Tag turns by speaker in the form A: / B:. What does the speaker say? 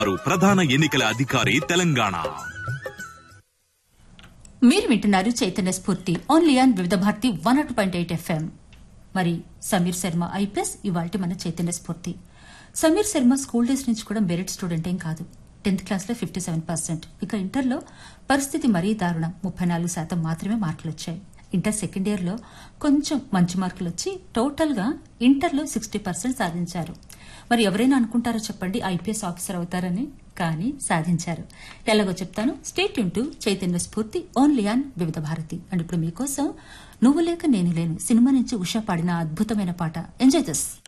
A: వారు ప్రధాన ఎన్నికల అధికారి తెలంగాణ
B: మీరు వింటున్నారు చైతన్య స్ఫూర్తి only on Vividh Bharati one naught point eight FM మరి సమీర్ శర్మ ఐపీఎస్ ఇవాళ మన చైతన్య స్ఫూర్తి సమీర్ శర్మ స్కూల్ డేస్ నుంచి కూడా మెరిట్ స్టూడెంట్ ఏం కాదు టెన్త్ క్లాస్లో ఫిఫ్టీ సెవెన్ పర్సెంట్ ఇక ఇంటర్లో పరిస్థితి మరీ దారుణం ముప్పై నాలుగు శాతం మాత్రమే మార్కులు వచ్చాయి ఇంటర్ సెకండ్ ఇయర్లో కొంచెం మంచి మార్కులు వచ్చి టోటల్గా ఇంటర్లో సిక్స్టీ పర్సెంట్ సాధించారు మరి ఎవరైనా అనుకుంటారో చెప్పండి ఐపీఎస్ ఆఫీసర్ అవుతారని కానీ సాధించారు ఎలాగో చెప్తాను స్టేట్ టు చైతన్య స్ఫూర్తి only on Vividh Bharati and ఇప్పుడు మీకోసం నువ్వు లేక నేను లేను సినిమా నుంచి ఉషా పాడిన అద్భుతమైన పాట ఎంజాయ్ దిస్